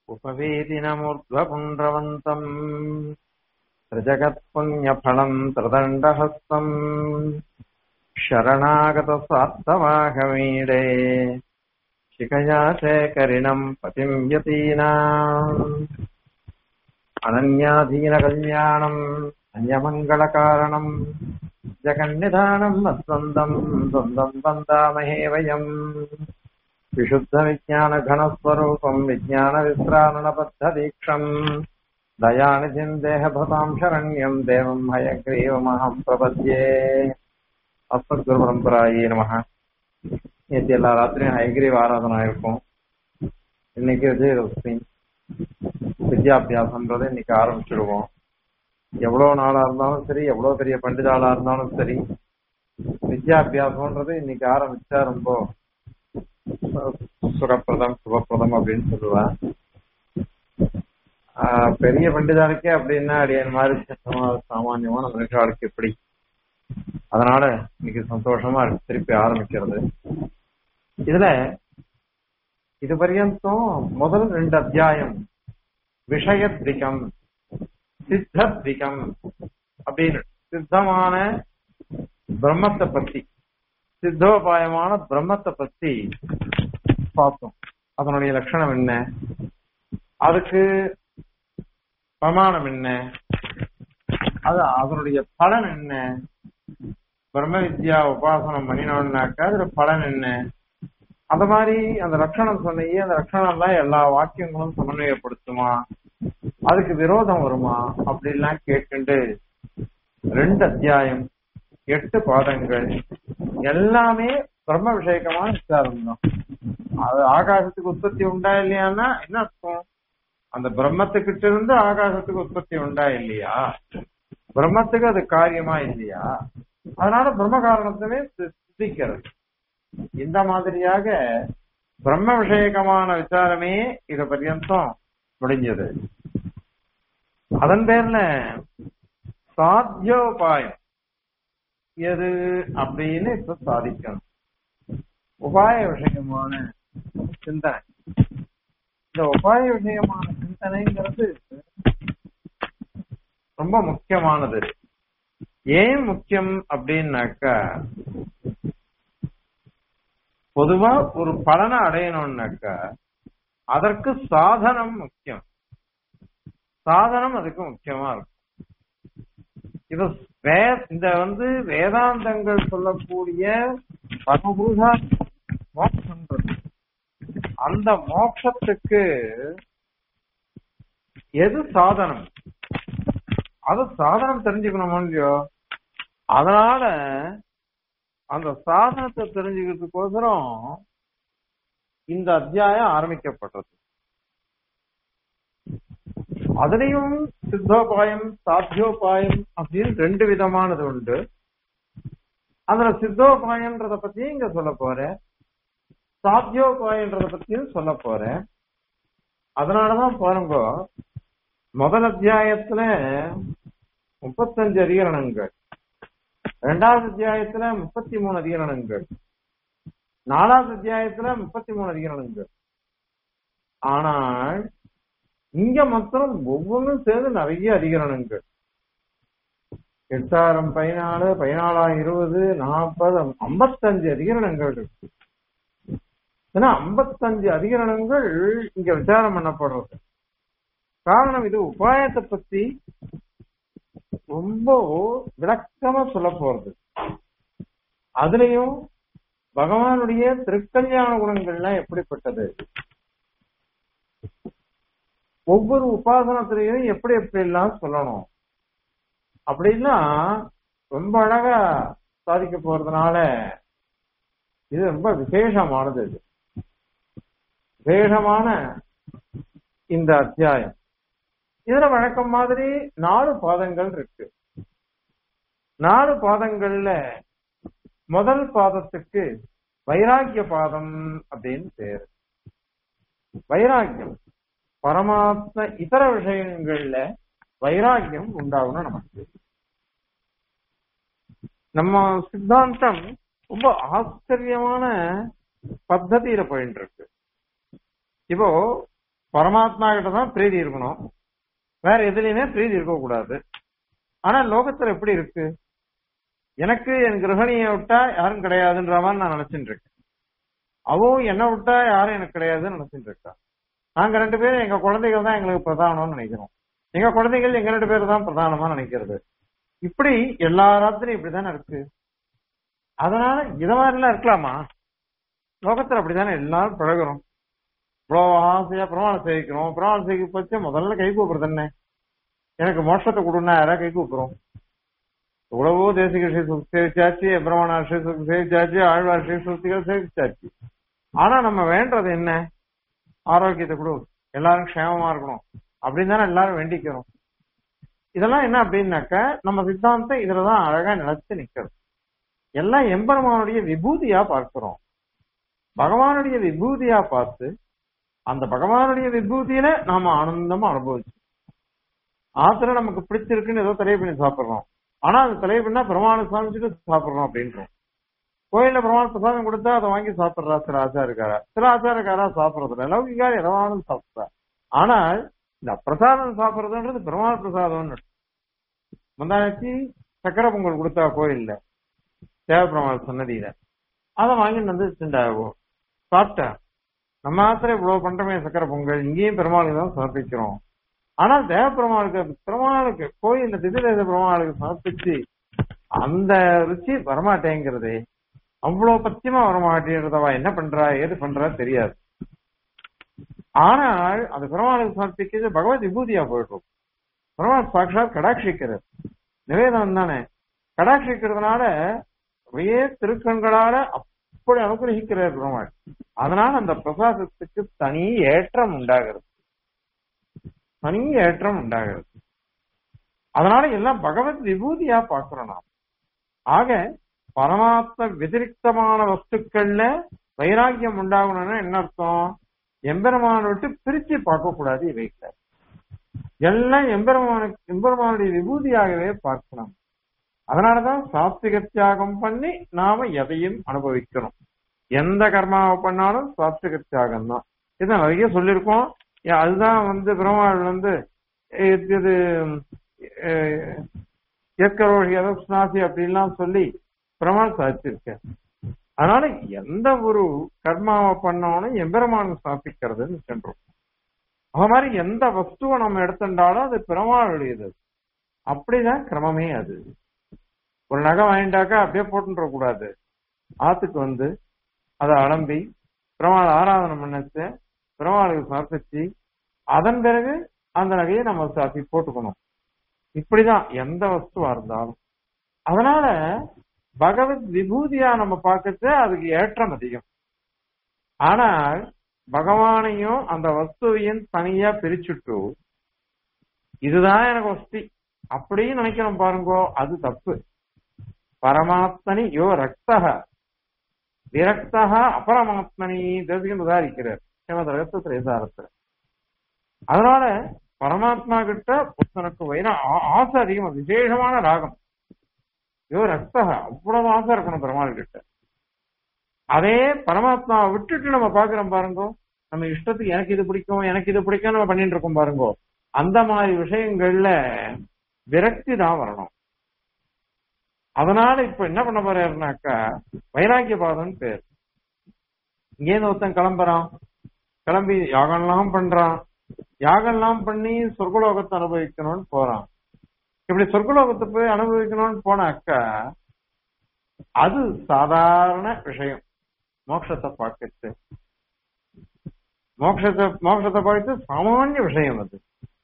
उपवेदिनमूर्ध्वपुण्ड्रवन्तम् त्रिजगत्पुण्यफलम् त्रिदण्डहस्तम् शरणागतस्वार्थवाहमीडे शिखया शेखरिणम् पतिम् यतीनाम् अनन्याधीनकल्याणम् अन्यमङ्गलकारणम् जगन्निधानम् मत्सन्दम् द्वन्द्वम् वन्दामहे वयम् विशुद्धविज्ञानघनस्वरूपम् विज्ञानविश्राणपद्धदीक्षम् दयानिधिम् देहभृताम् शरण्यम् देवम् हयग्रीवमहम् प्रपद्ये அஸ்மத்குருபரம்பராயே நமக நேற்று எல்லா ராத்திரியும் ஹைகிரீவ் ஆராதனா இருக்கும் இன்னைக்கு விஜயதசமி வித்யாபியாசம்ன்றதை இன்னைக்கு ஆரம்பிச்சிடுவோம் எவ்வளவு நாளா இருந்தாலும் சரி எவ்வளவு பெரிய பண்டிதாளா இருந்தாலும் சரி வித்யாபியாசம்ன்றது இன்னைக்கு ஆரம்பிச்சா ரொம்ப சுகப்பிரதம் சுகப்பிரதம் அப்படின்னு சொல்லுவேன் பெரிய பண்டிதாளுக்கே அப்படின்னா அடியன் மாதிரி சாமானியமான மனுஷாளுக்கு எப்படி அதனால இன்னைக்கு சந்தோஷமா இருக்கு திருப்பி ஆரம்பிக்கிறது இதுல இது பர்யந்தம் முதல் ரெண்டு அத்தியாயம் விஷயத்விகம் சித்தத்விகம் அப்படின்னு சித்தமான பிரம்மத்தை பத்தி சித்தோபாயமான பிரம்மத்தை பத்தி பார்த்தோம் அதனுடைய லட்சணம் என்ன அதுக்கு பிரமாணம் என்ன அது அதனுடைய பலன் என்ன பிரம்ம வித்யா உபாசனம் பண்ணினோம்னாக்கா அதுல பலன் என்ன அந்த மாதிரி அந்த லட்சணம் சொன்னையே அந்த லட்சணம் எல்லாம் எல்லா வாக்கியங்களும் சமன்வயப்படுத்துமா அதுக்கு விரோதம் வருமா அப்படிலாம் கேட்டுண்டு ரெண்டு அத்தியாயம் எட்டு பாதங்கள் எல்லாமே பிரம்ம விஷயக்கமான விசாரம் தான் அது ஆகாசத்துக்கு உற்பத்தி உண்டா இல்லையான்னா என்ன அர்த்தம் அந்த பிரம்மத்துக்கிட்ட இருந்து ஆகாசத்துக்கு உற்பத்தி உண்டா இல்லையா பிரம்மத்துக்கு அது காரியமா இல்லையா அதனால பிரம்ம காரணத்தவே சித்திக்கிறது இந்த மாதிரியாக பிரம்ம விஷயகமான விசாரமே இது பர்யந்தம் முடிஞ்சது அதன் பேர்ல சாத்தியோபாயம் எது அப்படின்னு இப்ப சாதிக்கணும் உபாய விஷயமான சிந்தனை இந்த உபாய விஷயமான சிந்தனைங்கிறது ரொம்ப முக்கியமானது ஏன் முக்கியம் அப்படின்னாக்கா பொதுவா ஒரு பலனை அடையணும்னாக்கா அதற்கு சாதனம் முக்கியம் சாதனம் அதுக்கு முக்கியமா இருக்கும் இது வே இந்த வந்து வேதாந்தங்கள் சொல்லக்கூடிய பரமபுருஷா மோட்சம்ன்றது அந்த மோட்சத்துக்கு எது சாதனம் அது சாதனம் தெரிஞ்சுக்கணும் இல்லையோ அதனால அந்த சாதனத்தை தெரிஞ்சுக்கிறதுக்கோசரம் இந்த அத்தியாயம் ஆரம்பிக்கப்பட்டது அதுலயும் சித்தோபாயம் சாத்தியோபாயம் அப்படின்னு ரெண்டு விதமானது உண்டு அதுல சித்தோபாயன்றத பத்தியும் இங்க சொல்ல போறேன் சாத்தியோபாயன்றத பத்தியும் சொல்ல போறேன் அதனாலதான் பாருங்க முதல் அத்தியாயத்துல முப்பத்தஞ்சு அதிகரணங்கள் இரண்டாவது அத்தியாயத்துல முப்பத்தி மூணு அதிகரணங்கள் நாலாவது அத்தியாயத்துல முப்பத்தி மூணு அதிகரணங்கள் ஆனால் இங்க மாத்திரம் ஒவ்வொன்றும் சேர்ந்து நிறைய அதிகரணங்கள் எட்டாயிரம் பதினாலு பதினாலாயிரம் இருபது நாற்பது ஐம்பத்தஞ்சு அதிகரணங்கள் இருக்கு ஏன்னா ஐம்பத்தஞ்சு அதிகரணங்கள் இங்க விசாரம் பண்ணப்படுறது காரணம் இது உபாயத்தை பத்தி ரொம்ப விளக்கமா சொல்ல போறது அதுலயும் பகவானுடைய திருக்கல்யாண குணங்கள்லாம் எப்படிப்பட்டது ஒவ்வொரு உபாசனத்திலையும் எப்படி எப்படி எல்லாம் சொல்லணும் அப்படின்னா ரொம்ப அழகா சாதிக்க போறதுனால இது ரொம்ப விசேஷமானது இது விசேஷமான இந்த அத்தியாயம் இதுல வழக்கம் மாதிரி நாலு பாதங்கள் இருக்கு நாலு பாதங்கள்ல முதல் பாதத்துக்கு வைராக்கிய பாதம் அப்படின்னு பேரு வைராக்கியம் பரமாத்ம இதர விஷயங்கள்ல வைராக்கியம் உண்டாகணும் நமக்கு நம்ம சித்தாந்தம் ரொம்ப ஆச்சரியமான பத்ததியில போயிட்டு இருக்கு இப்போ பரமாத்மா கிட்ட தான் பிரீதி இருக்கணும் வேற எதுலயுமே பிரீதி இருக்கக்கூடாது ஆனா லோகத்துல எப்படி இருக்கு எனக்கு என் கிரகணியை விட்டா யாரும் கிடையாதுன்ற மாதிரி நான் நினைச்சிட்டு இருக்கேன் அவவும் என்ன விட்டா யாரும் எனக்கு கிடையாதுன்னு நினைச்சிட்டு இருக்கா நாங்க ரெண்டு பேரும் எங்க குழந்தைகள் தான் எங்களுக்கு பிரதானம்னு நினைக்கிறோம் எங்க குழந்தைகள் எங்க ரெண்டு பேரும் தான் பிரதானமா நினைக்கிறது இப்படி எல்லா ராத்திரியும் இப்படிதானே இருக்கு அதனால இத மாதிரிலாம் இருக்கலாமா லோகத்துல அப்படித்தானே எல்லாரும் பழகுறோம் இவ்வளவு ஆசையா பிரமாணம் சேவிக்கிறோம் பிரமாணம் சேவிக்க போச்சு முதல்ல கை கூப்பிடுறது என்ன எனக்கு மோட்சத்தை கொடுன்னா யாரா கை கூப்பிடுறோம் எவ்வளவோ தேசிக ஸ்ரீசுக்தி சேவிச்சாச்சு பிரம்மணா ஸ்ரீசுக்தி சேவிச்சாச்சு ஆழ்வார் ஸ்ரீசுக்திகள் சேவிச்சாச்சு ஆனா நம்ம வேண்டது என்ன ஆரோக்கியத்தை கொடு எல்லாரும் க்ஷேமமா இருக்கணும் அப்படின்னு தானே எல்லாரும் வேண்டிக்கிறோம் இதெல்லாம் என்ன அப்படின்னாக்க நம்ம சித்தாந்தம் இதுலதான் அழகா நிலைச்சு நிக்கிறது எல்லாம் எம்பெருமானுடைய விபூதியா பார்க்கிறோம் பகவானுடைய விபூதியா பார்த்து அந்த பகவானுடைய விபூதியில நாம ஆனந்தமா அனுபவிச்சோம் ஆத்துல நமக்கு பிடிச்சிருக்குன்னு ஏதோ தலையை பண்ணி சாப்பிடுறோம் ஆனா அது தலையை பண்ணா பிரமாண சாமிச்சுட்டு சாப்பிடுறோம் அப்படின்றோம் கோயில்ல பிரமாண பிரசாதம் கொடுத்தா அதை வாங்கி சாப்பிடுறா சில ஆச்சாரிக்காரா சில ஆச்சாரக்காரா சாப்பிடுறது இல்ல லௌகிக்கார எதவானும் சாப்பிடுறா ஆனால் இந்த பிரசாதம் சாப்பிடுறதுன்றது பிரமாண பிரசாதம்னு முந்தாச்சி சக்கரை பொங்கல் கொடுத்தா கோயில்ல தேவப்பிரமாண சன்னதியில அதை வாங்கிட்டு வந்து சிண்டாகும் சாப்பிட்டா நம்ம மாத்திரம் இவ்வளவு பண்றோமே சக்கரை பொங்கல் இங்கேயும் பெருமாளுக்கு தான் சமர்ப்பிக்கிறோம் ஆனால் தேவ பெருமாளுக்கு பெருமாளுக்கு கோயில்ல திதிலேத பெருமாளுக்கு சமர்ப்பிச்சு அந்த ருச்சி வரமாட்டேங்கிறது அவ்வளவு பத்தியமா வரமாட்டேங்கிறதவா என்ன பண்றா ஏது பண்றா தெரியாது ஆனால் அந்த பெருமாளுக்கு சமர்ப்பிக்கிறது பகவத் விபூதியா போயிடும் பெருமாள் சாட்சாத் கடாட்சிக்கிறது நிவேதனம் தானே கடாட்சிக்கிறதுனால ஒரே திருக்கண்களால அப்படி அனுகிரகிக்கிறார் பெருமாள் அதனால அந்த பிரசாதத்துக்கு தனி ஏற்றம் உண்டாகிறது தனி ஏற்றம் உண்டாகிறது அதனால எல்லாம் பகவத் விபூதியா பார்க்கிறோம் நாம் ஆக பரமாத்ம வதிரிக்தமான வஸ்துக்கள்ல வைராக்கியம் உண்டாகணும்னா என்ன அர்த்தம் எம்பெருமான விட்டு பிரிச்சு பார்க்க கூடாது இவைகளை எல்லாம் எம்பெருமானுக்கு எம்பெருமானுடைய விபூதியாகவே பார்க்கணும் அதனாலதான் சாத்விக தியாகம் பண்ணி நாம எதையும் அனுபவிக்கணும் எந்த கர்மாவை பண்ணாலும் சாத்விக தியாகம் தான் இதை நிறைய சொல்லியிருக்கோம் அதுதான் வந்து பெருமாள் வந்து இது ஏற்கரோழி ஸ்நாசி அப்படின்லாம் சொல்லி பெருமாள் சாதிச்சிருக்க அதனால எந்த ஒரு கர்மாவை பண்ணாலும் எம்பெருமான் ஸ்தாபிக்கிறதுன்னு சென்றோம் அது மாதிரி எந்த வஸ்துவை நம்ம எடுத்துட்டாலும் அது பெருமாளுடையது அப்படிதான் கிரமமே அது ஒரு நகை வாங்கிட்டாக்கா அப்படியே போட்டுன்ற கூடாது ஆத்துக்கு வந்து அதை அலம்பி பெருமாள் ஆராதனை பண்ணச்சு பெருமாளுக்கு சமர்ப்பிச்சு அதன் பிறகு அந்த நகையை நம்ம சாப்பி போட்டுக்கணும் இப்படிதான் எந்த வஸ்துவா இருந்தாலும் அதனால பகவத் விபூதியா நம்ம பார்க்கறது அதுக்கு ஏற்றம் அதிகம் ஆனால் பகவானையும் அந்த வஸ்துவையும் தனியா பிரிச்சுட்டு இதுதான் எனக்கு வஸ்தி அப்படின்னு நினைக்கணும் பாருங்கோ அது தப்பு பரமாத்மனி யோ ரக்தக விரக்தக அபரமாத்மனி தேசிகம் உதாரிக்கிறார் ஸ்ரீமத் திரேசாரத்துல அதனால பரமாத்மா கிட்ட புத்தனுக்கு வைர ஆசை அதிகம் விசேஷமான ராகம் யோ ரக்தக அவ்வளவு ஆசை இருக்கணும் பெருமாள் கிட்ட அதே பரமாத்மாவை விட்டுட்டு நம்ம பாக்குறோம் பாருங்கோ நம்ம இஷ்டத்துக்கு எனக்கு இது பிடிக்கும் எனக்கு இது பிடிக்கும் நம்ம பண்ணிட்டு இருக்கோம் பாருங்கோ அந்த மாதிரி விஷயங்கள்ல விரக்தி தான் வரணும் அதனால இப்ப என்ன பண்ண போறாருனாக்கா வைராக்கிய பாதம் பேர் இங்கேருந்து ஒருத்தன் கிளம்புறான் கிளம்பி யாகம்லாம் பண்றான் யாகம்லாம் பண்ணி சொர்க்கலோகத்தை அனுபவிக்கணும்னு போறான் இப்படி சொர்க்கலோகத்தை போய் அனுபவிக்கணும்னு போனாக்கா அது சாதாரண விஷயம் மோட்சத்தை பார்க்கறது மோட்சத்தை மோட்சத்தை பார்த்து சாமானிய விஷயம் அது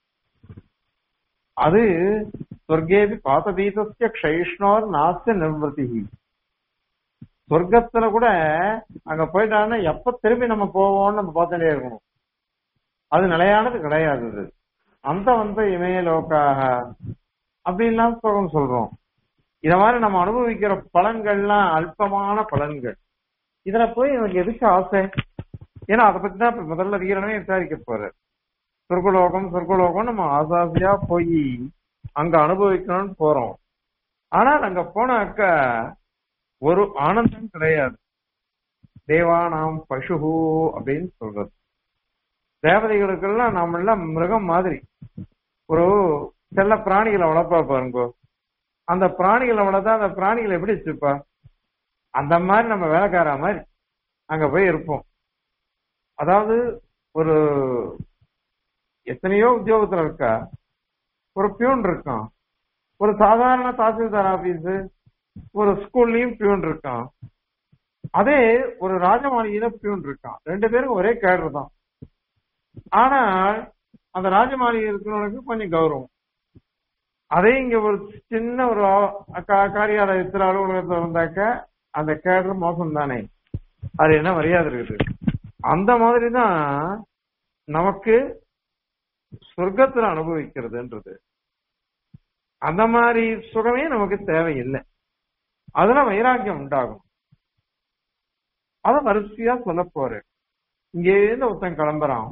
அது சொர்க்கேபி பாத்ததீதஸ்ய க்ஷயிஷ்ணோர் நாஸ்ய நிர்வதி சொர்க்கத்துல கூட அங்க போயிட்டாங்கன்னா எப்ப திரும்பி நம்ம போவோம்னு நம்ம பார்த்துட்டே இருக்கணும் அது நிலையானது கிடையாது அது அந்த வந்து இமய லோக்காக அப்படின்லாம் சுகம் சொல்றோம் இத மாதிரி நம்ம அனுபவிக்கிற பலன்கள்லாம் அல்பமான பலன்கள் இதுல போய் எனக்கு எதுக்கு ஆசை ஏன்னா அதை பத்தி தான் இப்ப முதல்ல வீரனே விசாரிக்க போறாரு சொர்க்கலோகம் சொர்க்கலோகம் நம்ம ஆசாசியா போய் அங்க அனுபவிக்கணும்னு போறோம் ஆனால் அங்க போனாக்க ஒரு ஆனந்தம் கிடையாது தேவானாம் பசுகு அப்படின்னு சொல்றது தேவதைகளுக்கெல்லாம் நாம எல்லாம் மிருகம் மாதிரி ஒரு செல்ல பிராணிகளை வளர்ப்பா பாருங்கோ அந்த பிராணிகளை வளர்த்தா அந்த பிராணிகளை எப்படி வச்சுப்பா அந்த மாதிரி நம்ம வேலைக்கார மாதிரி அங்க போய் இருப்போம் அதாவது ஒரு எத்தனையோ உத்தியோகத்துல இருக்கா ஒரு பியூன் இருக்கான் ஒரு சாதாரண தாசில்தார் ஆபீஸ் ஒரு ஸ்கூல்லயும் பியூன் இருக்கான் அதே ஒரு ராஜமாளிகையில பியூன் இருக்கான் ரெண்டு பேரும் ஒரே கேடர் தான் ஆனால் அந்த ராஜமாளிகை இருக்கிறவனுக்கு கொஞ்சம் கௌரவம் அதே இங்க ஒரு சின்ன ஒரு ஆ- கா- காரியாலயத்துல அலுவலகத்துல இருந்தாக்க அந்த கேடர் மோசம் தானே அது என்ன மரியாதை இருக்குது அந்த மாதிரி தான் நமக்கு சொர்க்கத்துல அனுபவிக்கிறதுன்றது அந்த மாதிரி சுகமே நமக்கு தேவையில்லை அதுல வைராக்கியம் உண்டாகும் அத வரிசையா சொல்ல போறேன் இங்கே இருந்து ஒருத்தன் கிளம்புறான்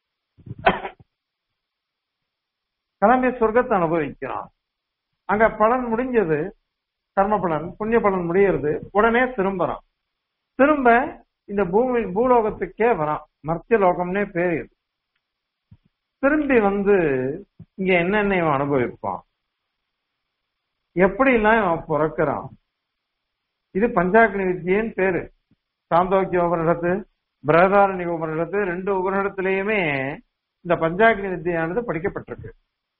கிளம்பி சொர்க்கத்தை அனுபவிக்கிறான் அங்க பலன் முடிஞ்சது கர்ம பலன் புண்ணிய பலன் முடியறது உடனே திரும்புறான் திரும்ப இந்த பூமி பூலோகத்துக்கே வரான் மர்த்திய லோகம்னே பேர் இது. திரும்பி வந்து இங்க என்னென்ன இவன் அனுபவிப்பான் எப்படி எல்லாம் இவன் பிறக்கிறான் இது பஞ்சாக்னி வித்தியன்னு பேரு சாந்தோக்கிய உபனிடத்து பிரதாரணி உபனிடத்து ரெண்டு உபனிடத்திலேயுமே இந்த பஞ்சாக்னி வித்தியானது படிக்கப்பட்டிருக்கு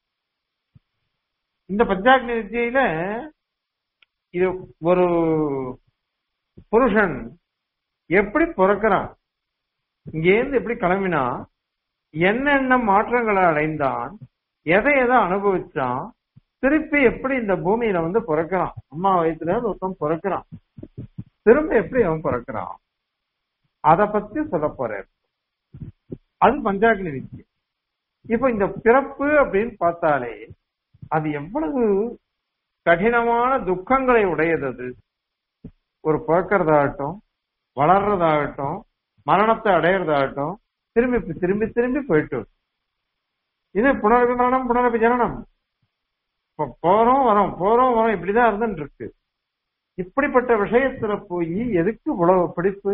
இந்த பஞ்சாக்னி வித்தியில இது ஒரு புருஷன் எப்படி பிறக்கிறான் இங்கேருந்து எப்படி கிளம்பினா என்னென்ன மாற்றங்களை அடைந்தான் எதை எதை அனுபவிச்சான் திருப்பி எப்படி இந்த பூமியில வந்து பிறக்கிறான் அம்மா வயிற்றுல இருந்து ஒருத்தன் பிறக்கிறான் திரும்ப எப்படி அவன் பிறக்கிறான் அத பத்தி சொல்ல போறார் அது பஞ்சாக்னி வித்தியை இப்ப இந்த பிறப்பு அப்படின்னு பார்த்தாலே அது எவ்வளவு கடினமான துக்கங்களை உடையது அது ஒரு பிறக்கிறதாகட்டும் வளர்றதாகட்டும் மரணத்தை அடையிறதாகட்டும் திரும்பி திரும்பி திரும்பி போயிட்டு வரும். இது புனர்கணனம் புனரபி ஜனனம் இப்ப போறோம் வரோம் போறோம் வரோம் இப்படிதான் இருந்துட்டு இருக்கு இப்படிப்பட்ட விஷயத்துல போய் எதுக்கு இவ்வளவு பிடிப்பு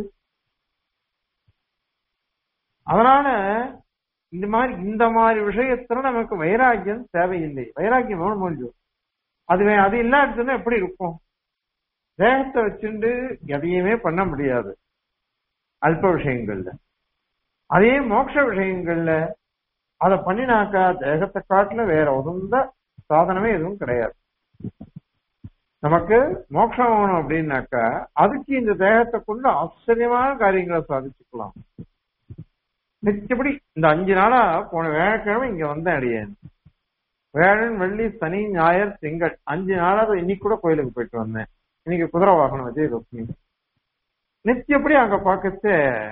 அதனால இந்த மாதிரி இந்த மாதிரி விஷயத்துல நமக்கு வைராக்கியம் தேவையில்லை வைராக்கியம் வேணும் முடியும் அதுவே அது இல்லாட்டுன்னா எப்படி இருக்கும் தேகத்தை வச்சுண்டு எதையுமே பண்ண முடியாது அல்ப விஷயங்கள்ல அதே மோட்ச விஷயங்கள்ல அதை பண்ணினாக்கா தேகத்தை காட்டுல வேற உதந்த சாதனமே எதுவும் கிடையாது நமக்கு மோட்சம் வேணும் அப்படின்னாக்கா அதுக்கு இந்த தேகத்தை கொண்டு ஆச்சரியமான காரியங்களை சாதிச்சுக்கலாம் மிச்சபடி இந்த அஞ்சு நாளா போன வியாழக்கிழமை இங்க வந்தேன் அடியேன் வேழன் வெள்ளி சனி ஞாயிறு திங்கள் அஞ்சு நாளா இன்னைக்கு கூட கோயிலுக்கு போயிட்டு வந்தேன் இன்னைக்கு குதிரை வாகனம் விஜய் லட்சுமி நிச்சயப்படி அங்க பார்க்கச்ச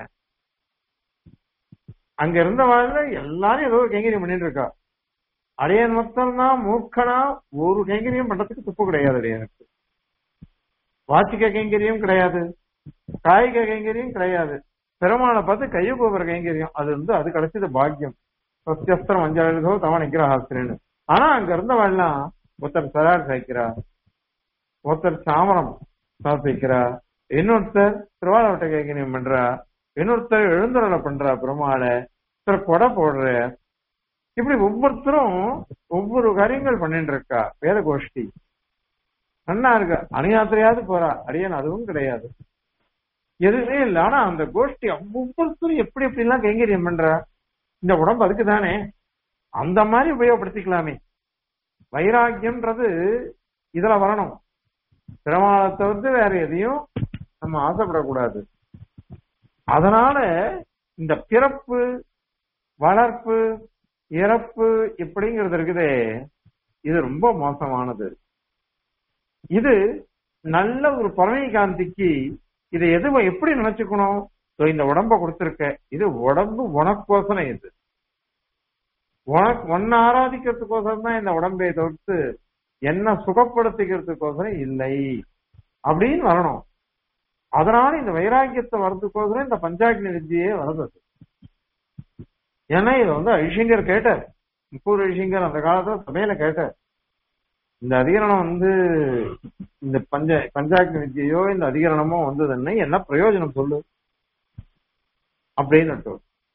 அங்க இருந்த வாழ்ல எல்லாரும் ஏதோ கைங்கரியம் பண்ணிட்டு இருக்கா அடையன் மொத்தம் தான் மூர்க்கனா ஒரு கைங்கரியம் பண்றதுக்கு துப்பு கிடையாது அடையனுக்கு வாச்சிக்க கைங்கரியம் கிடையாது காய்க கைங்கரியம் கிடையாது பெருமாளை பார்த்து கைய கோபுர கைங்கரியம் அது வந்து அது கிடைச்சது பாக்கியம் சத்தியஸ்திரம் அஞ்சாயிரதோ தவ நிக்கிறஹாஸ்திரன்னு ஆனா அங்க இருந்தவெல்லாம் ஒருத்தர் சரார் சாய்க்கிறா ஒருத்தர் சாமரம் சாப்பிக்கிறா இன்னொருத்தர் திருவாளவட்ட கைங்கரியம் பண்றா இன்னொருத்தர் எழுந்துரலை பண்றா பெருமாளை ஒருத்தர் கொடை போடுற இப்படி ஒவ்வொருத்தரும் ஒவ்வொரு காரியங்கள் பண்ணிட்டு இருக்கா வேத கோஷ்டி நன்னா இருக்கு அணியாத்திரையாவது போறா அடியன் அதுவும் கிடையாது எதுவுமே இல்லை ஆனா அந்த கோஷ்டி ஒவ்வொருத்தரும் எப்படி எப்படி எல்லாம் கைங்கரியம் பண்றா இந்த உடம்பு அதுக்கு தானே அந்த மாதிரி உபயோகப்படுத்திக்கலாமே வைராக்கியம்ன்றது இதுல வரணும் பெருமாளை தவிர்த்து வேற எதையும் நம்ம ஆசைப்படக்கூடாது அதனால இந்த பிறப்பு வளர்ப்பு இறப்பு இப்படிங்கிறது இருக்குதே இது ரொம்ப மோசமானது இது நல்ல ஒரு பழமை காந்திக்கு இதை எது எப்படி நினைச்சுக்கணும் இதோ இந்த உடம்ப கொடுத்திருக்க இது உடம்பு உனக்கோசனம் இது உனக்கு ஒன்ன ஆராதிக்கிறதுக்கோசரம் தான் இந்த உடம்பை தவிர்த்து என்ன சுகப்படுத்திக்கிறதுக்கோசரம் இல்லை அப்படின்னு வரணும் அதனால இந்த வைராக்கியத்தை வர்றதுக்கோசரம் இந்த பஞ்சாக்னி வித்தியே வருது ஏன்னா இதை வந்து ஐஷிங்கர் கேட்டார் முக்கூர் ஐஷிங்கர் அந்த காலத்துல சபையில கேட்டார் இந்த அதிகரணம் வந்து இந்த பஞ்ச பஞ்சாக்னி வித்தியையோ இந்த அதிகரணமோ வந்ததுன்னா என்ன பிரயோஜனம் சொல்லு அப்படின்னு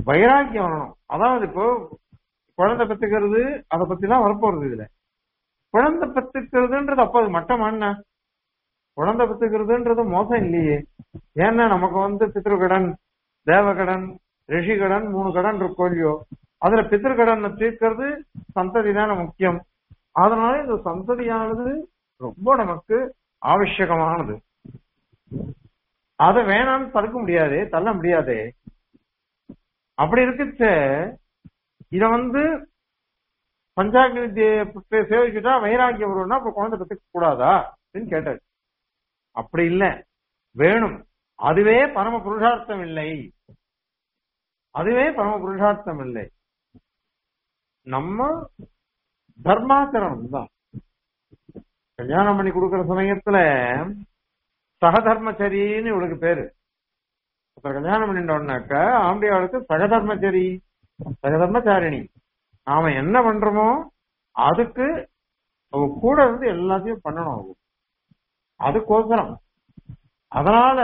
வைராக்கியம் வரணும் அதாவது இப்போ குழந்தை பெத்துக்கிறது அதை பத்தி தான் வரப்போறது இதுல குழந்தை பெத்துக்கிறதுன்றது அப்ப அது மட்டமான குழந்தை பெத்துக்கிறதுன்றது மோசம் இல்லையே ஏன்னா நமக்கு வந்து பித்ருக்கடன் தேவகடன் ரிஷிகடன் மூணு கடன் இருக்கும் இல்லையோ அதுல பித்ருக்கடனை தீர்க்கிறது சந்ததி தானே முக்கியம் அதனால இந்த சந்ததியானது ரொம்ப நமக்கு ஆவசியகமானது அதை வேணாம்னு தடுக்க முடியாது தள்ள முடியாது அப்படி இருக்குச்ச இத வந்து பஞ்சாங்க வித்தியை சேவிச்சுட்டா வைராக்கியம் வரும்னா அப்ப குழந்தை பெற்றுக்க கூடாதா அப்படின்னு கேட்டாரு அப்படி இல்ல வேணும் அதுவே பரம புருஷார்த்தம் இல்லை அதுவே பரம புருஷார்த்தம் இல்லை நம்ம தர்மாச்சரணம் தான் கல்யாணம் பண்ணி கொடுக்கிற சமயத்துல சகதர்மச்சரின்னு இவளுக்கு பேரு ஒருத்தர் கல்யாணம் பண்ணிட்டோம்னாக்க ஆம்பியாளுக்கு சகதர்மச்சரி சகதர்மச்சாரிணி நாம என்ன பண்றோமோ அதுக்கு அவ கூட இருந்து எல்லாத்தையும் பண்ணணும் அவ அதுக்கோசரம் அதனால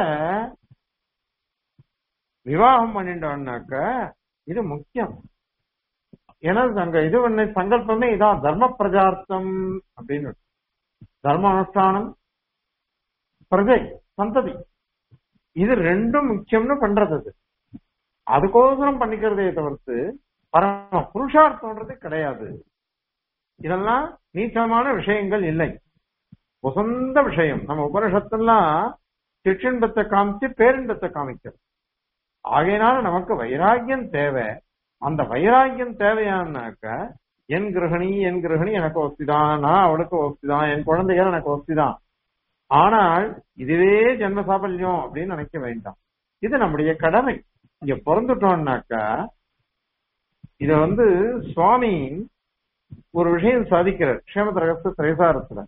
விவாகம் பண்ணிட்டோம்னாக்க இது முக்கியம் ஏன்னா அங்க இது பண்ண சங்கல்பமே இதான் தர்ம பிரஜார்த்தம் அப்படின்னு தர்ம அனுஷ்டானம் பிரஜை சந்ததி இது ரெண்டும் முக்கியம்னு பண்றது அது அதுக்கோசரம் பண்ணிக்கிறதே தவிர்த்து பரம புருஷார்த்தம்ன்றது கிடையாது இதெல்லாம் நீச்சமான விஷயங்கள் இல்லை உசந்த விஷயம் நம்ம உபனிஷத்தெல்லாம் சிற்றின்பத்தை காமிச்சு பேரின்பத்தை காமிக்கிறது ஆகையினால நமக்கு வைராக்கியம் தேவை அந்த வைராக்கியம் தேவையானாக்க என் கிரகணி என் கிரகணி எனக்கு ஒஸ்திதான் நான் அவளுக்கு ஒஸ்திதான் என் குழந்தைகள் எனக்கு ஒஸ்திதான் ஆனால் இதுவே ஜென்ம சாபல்யம் அப்படின்னு நினைக்க வேண்டாம் இது நம்முடைய கடமை இங்க பிறந்துட்டோம்னாக்கா இத வந்து சுவாமி ஒரு விஷயம் சாதிக்கிறார் க்ஷேம ரகசிய திரைசாரத்துல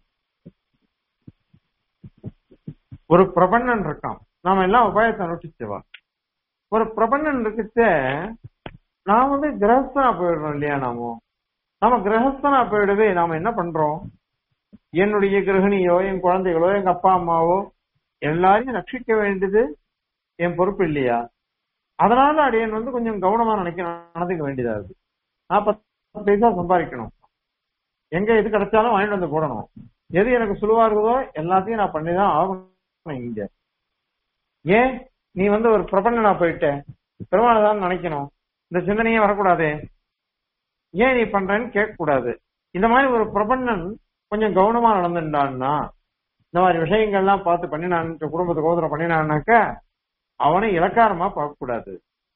ஒரு பிரபண்ணன் இருக்கான் நாம எல்லாம் உபாயத்தை அனுஷ்டிச்சவா ஒரு பிரபண்ணன் இருக்குச்ச நான் வந்து கிரகஸ்தனா போயிடுறோம் இல்லையா நாமோ நாம கிரகஸ்தனா போயிடவே நாம என்ன பண்றோம் என்னுடைய கிரகணியோ என் குழந்தைகளோ எங்க அப்பா அம்மாவோ எல்லாரையும் ரட்சிக்க வேண்டியது என் பொறுப்பு இல்லையா அதனால அடியன் வந்து கொஞ்சம் கவனமா நினைக்க நடந்துக்க வேண்டியதா இருக்கு நான் பத்து பைசா சம்பாதிக்கணும் எங்க எது கிடைச்சாலும் வாங்கிட்டு வந்து போடணும் எது எனக்கு சுழுவா இருக்குதோ எல்லாத்தையும் நான் பண்ணிதான் ஆகணும் இங்க ஏன் நீ வந்து ஒரு பிரபஞ்சனா போயிட்ட பெருமாள் தான் நினைக்கணும் இந்த சிந்தனையே வரக்கூடாது ஏன் நீ பண்றேன்னு கேட்க கூடாது இந்த மாதிரி ஒரு பிரபண்ணன் கொஞ்சம் கவனமா நடந்துட்டான்னா இந்த மாதிரி விஷயங்கள்லாம் பார்த்து பண்ணினான் குடும்பத்துக்கு கோதரம் பண்ணினான்னாக்க அவனை இலக்காரமா பார்க்க கூடாது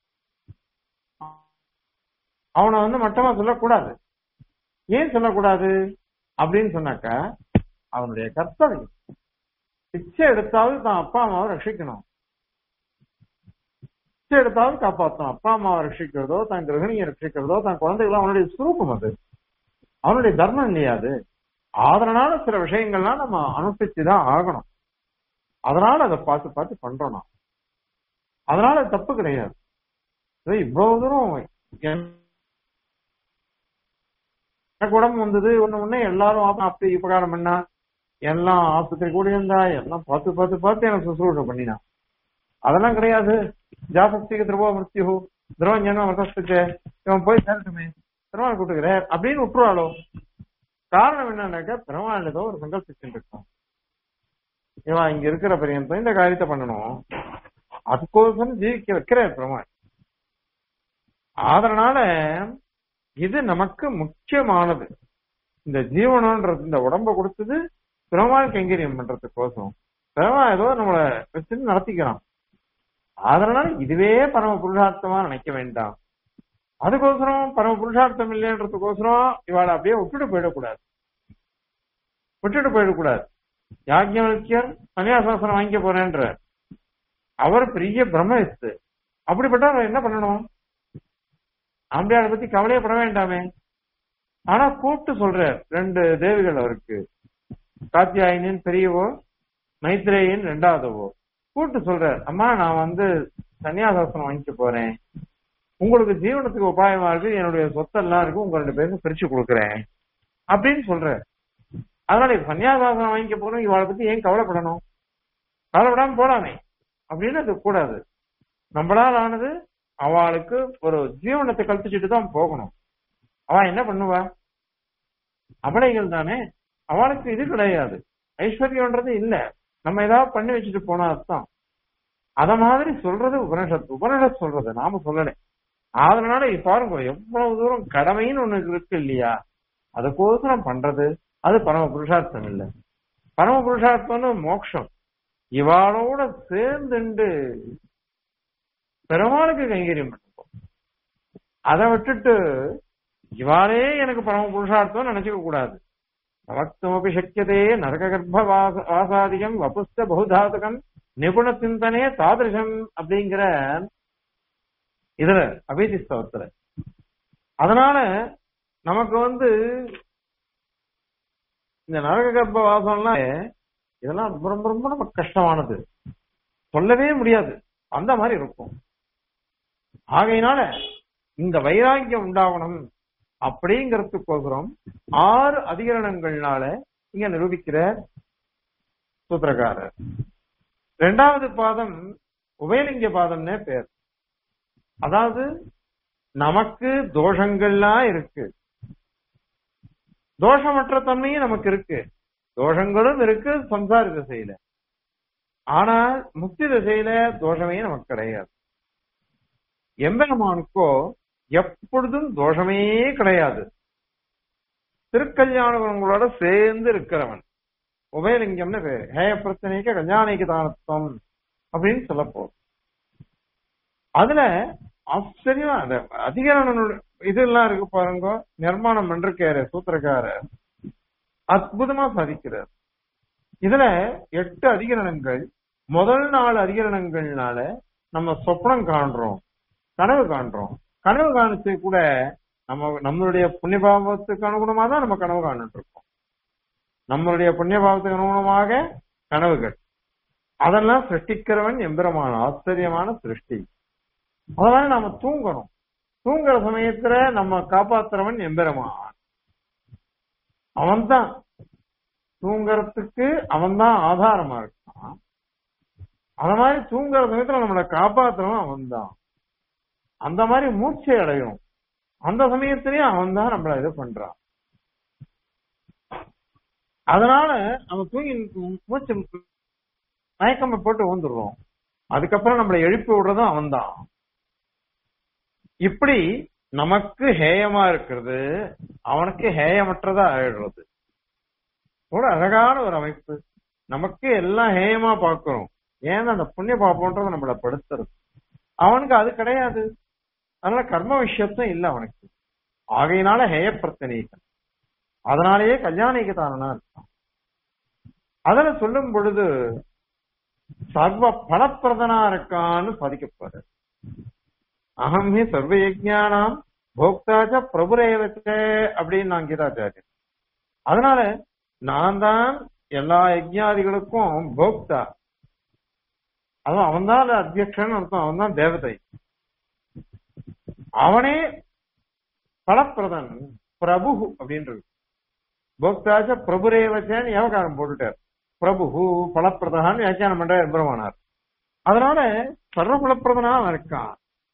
அவனை வந்து மட்டமா சொல்லக்கூடாது ஏன் சொல்லக்கூடாது அப்படின்னு சொன்னாக்க அவனுடைய கர்த்தவியம் பிச்சை எடுத்தாவது தான் அப்பா அம்மாவை ரட்சிக்கணும் பிச்சை எடுத்தாவது காப்பாற்றணும் அப்பா அம்மாவை ரட்சிக்கிறதோ தன் கிரகணியை ரட்சிக்கிறதோ தன் குழந்தைகளோ அவனுடைய சுரூபம் அது அவனுடைய தர்மம் இல்லையா அது அதனால சில விஷயங்கள்லாம் நம்ம அனுஷ்டிச்சுதான் ஆகணும் அதனால அதை பார்த்து பார்த்து பண்றோம் நான் அதனால தப்பு கிடையாது இவ்வளவு தூரம் எனக்கு உடம்பு வந்தது ஒண்ணு ஒண்ணு எல்லாரும் அப்படி உபகாரம் பண்ணா எல்லாம் ஆஸ்பத்திரி கூட இருந்தா எல்லாம் பார்த்து பார்த்து பார்த்து எனக்கு சுசுரூஷ பண்ணினா அதெல்லாம் கிடையாது ஜாசக்திக்கு திருவா மிருத்யு திருவா ஜென்ம மதஸ்துக்கு இவன் போய் சேரட்டுமே பெருமாள் கூட்டுக்கிற அப்படின்னு விட்டுருவாளோ காரணம் என்னன்னாக்கா பெருமாள் ஏதோ ஒரு சங்கல்பிச்சுட்டு இருக்கான் இவன் இங்க இருக்கிற பரியந்தம் இந்த காரியத்தை பண்ணணும் அதுக்கோசரம் ஜீவிக்க வைக்கிறார் பெருமாள் அதனால இது நமக்கு முக்கியமானது இந்த ஜீவனம்ன்றது இந்த உடம்ப கொடுத்தது பெருமாள் கைங்கரியம் பண்றதுக்கோசம் பெருமாள் ஏதோ நம்மளை வச்சு நடத்திக்கிறான் அதனால இதுவே பரம புருஷார்த்தமா நினைக்க வேண்டாம் அதுக்கோசரம் பரம புருஷார்த்தம் இல்லைன்றதுக்கோசரம் இவாளை அப்படியே விட்டுட்டு போயிடக்கூடாது விட்டுட்டு போயிடக்கூடாது யாக்கியவல்யர் சன்னியாசாசனம் வாங்கிக்க போறேன்ற அவர் பெரிய பிரம்மவித்து அப்படிப்பட்ட அவர் என்ன பண்ணணும் ஆம்பியாரை பத்தி கவலையப்பட வேண்டாமே ஆனா கூப்பிட்டு சொல்ற ரெண்டு தேவிகள் அவருக்கு காத்தியாயினின் பெரியவோ மைத்ரேயின் ரெண்டாவதவோ கூப்பிட்டு சொல்ற அம்மா நான் வந்து சன்னியாசாசனம் வாங்கிக்க போறேன் உங்களுக்கு ஜீவனத்துக்கு உபாயமா இருக்கு என்னுடைய சொத்தெல்லாம் இருக்கு உங்க ரெண்டு பேருக்கும் பிரிச்சு கொடுக்குறேன் அப்படின்னு சொல்ற அதனால சன்னியாசாசனம் வாங்கிக்க போறோம் இவளை பத்தி ஏன் கவலைப்படணும் கவலைப்படாம போலாமே அப்படின்னு அது கூடாது நம்மளால் ஆனது அவளுக்கு ஒரு ஜீவனத்தை கல்பிச்சுட்டு தான் போகணும் அவன் என்ன பண்ணுவா அபலைகள் தானே அவளுக்கு இது கிடையாது ஐஸ்வர்யம்ன்றது இல்ல நம்ம ஏதாவது பண்ணி வச்சுட்டு போனா அர்த்தம் அத மாதிரி சொல்றது உபனிஷத் உபனிஷத் சொல்றது நாம சொல்லல அதனால இப்ப பாருங்க எவ்வளவு தூரம் கடமைன்னு ஒண்ணு இருக்கு இல்லையா அதுக்கோசரம் பண்றது அது பரம புருஷார்த்தம் இல்ல பரம புருஷார்த்தம்னு மோட்சம் இவாளோட சேர்ந்துண்டு பெருமாளுக்கு கைங்கரியம் பண்ணுவோம் அதை விட்டுட்டு இவாளே எனக்கு பரம புருஷார்த்தம் நினைச்சுக்க கூடாது பவக்தமபி சக்கியதே நரக கர்ப்ப வாச வாசாதிகம் வபுஸ்த பகுதாதகம் நிபுண சிந்தனே தாதிருஷம் அப்படிங்கிற இதுல அபேதிஸ்தவத்துல அதனால நமக்கு வந்து இந்த நரக கர்ப்ப வாசம்லாம் இதெல்லாம் ரொம்ப ரொம்ப ரொம்ப நமக்கு கஷ்டமானது சொல்லவே முடியாது அந்த மாதிரி இருக்கும் ஆகையினால இந்த வைராக்கியம் உண்டாகணும் அப்படிங்கறதுக்கோசரம் ஆறு அதிகரணங்கள்னால இங்க நிரூபிக்கிற சூத்திரக்காரர் ரெண்டாவது பாதம் உபயலிங்க பாதம்னே பேர் அதாவது நமக்கு தோஷங்கள்லாம் இருக்கு தோஷமற்ற தன்மையும் நமக்கு இருக்கு தோஷங்களும் இருக்கு சம்சார திசையில ஆனால் முக்தி திசையில தோஷமே நமக்கு கிடையாது எம்பெருமானுக்கோ எப்பொழுதும் தோஷமே கிடையாது திருக்கல்யாண குணங்களோட சேர்ந்து இருக்கிறவன் உபயலிங்கம்னு பேரு ஹேய பிரச்சனைக்கு கல்யாணிக்கு தானத்துவம் அப்படின்னு சொல்ல போகும் அதுல ஆச்சரியமா அந்த அதிகரண இதெல்லாம் இருக்கு பாருங்க நிர்மாணம் பண்றாரு சூத்திரக்கார அற்புதமா சாதிக்கிறார் இதுல எட்டு அதிகரணங்கள் முதல் நாலு அதிகரணங்கள்னால நம்ம சொப்னம் காண்றோம் கனவு காண்றோம் கனவு காணிச்சு கூட நம்ம நம்மளுடைய புண்ணியபாவத்துக்கு அனுகுணமா தான் நம்ம கனவு காணிட்டு இருக்கோம் நம்மளுடைய புண்ணியபாவத்துக்கு அனுகுணமாக கனவுகள் அதெல்லாம் சிருஷ்டிக்கிறவன் எம்பெருமான ஆச்சரியமான சிருஷ்டி அதனால நாம தூங்கணும் தூங்குற சமயத்துல நம்ம காப்பாத்துறவன் எம்பெருமான் அவன்தான் தூங்கறதுக்கு அவன்தான் ஆதாரமா இருக்கான் அந்த மாதிரி தூங்குற சமயத்துல நம்மளை காப்பாத்துறவன் அவன்தான் அந்த மாதிரி மூச்சை அடையும் அந்த சமயத்திலயும் அவன் தான் நம்மள இது பண்றான் அதனால நம்ம தூங்கி மூச்சு மயக்கம் போட்டு வந்துடுறோம் அதுக்கப்புறம் நம்மளை எழுப்பி விடுறதும் அவன்தான் இப்படி நமக்கு ஹேயமா இருக்கிறது அவனுக்கு ஹேயமற்றதா ஆயிடுறது ஒரு அழகான ஒரு அமைப்பு நமக்கு எல்லாம் ஹேயமா பார்க்கிறோம் ஏன்னா அந்த புண்ணிய பாப்போன்றது நம்மள படுத்துறது அவனுக்கு அது கிடையாது அதனால கர்ம விஷயத்தும் இல்ல அவனுக்கு ஆகையினால ஹேய பிரச்சனைகள் அதனாலேயே கல்யாணிக்கு தானா இருக்கான் அதுல சொல்லும் பொழுது சர்வ பலப்பிரதனா இருக்கான்னு சாதிக்கப்படுற அகம் ஹி சர்வ யஜ்ஞானாம் போக்தாச்ச பிரபுரேவச்ச அப்படின்னு நான் கீதாச்சாரியன் அதனால நான் தான் எல்லா யஜ்ஞாதிகளுக்கும் போக்தா அதுவும் அவன் தான் அத்தியக்ஷன் அர்த்தம் அவன் தான் தேவதை அவனே பலப்பிரதன் பிரபு அப்படின்றது போக்தாச்ச பிரபுரேவச்சேன்னு ஏவகாரம் போட்டுட்டார் பிரபு பலப்பிரதான்னு வியாக்கியானம் பண்ற பிரமானார் அதனால சர்வ பலப்பிரதனா அவன் இருக்கான்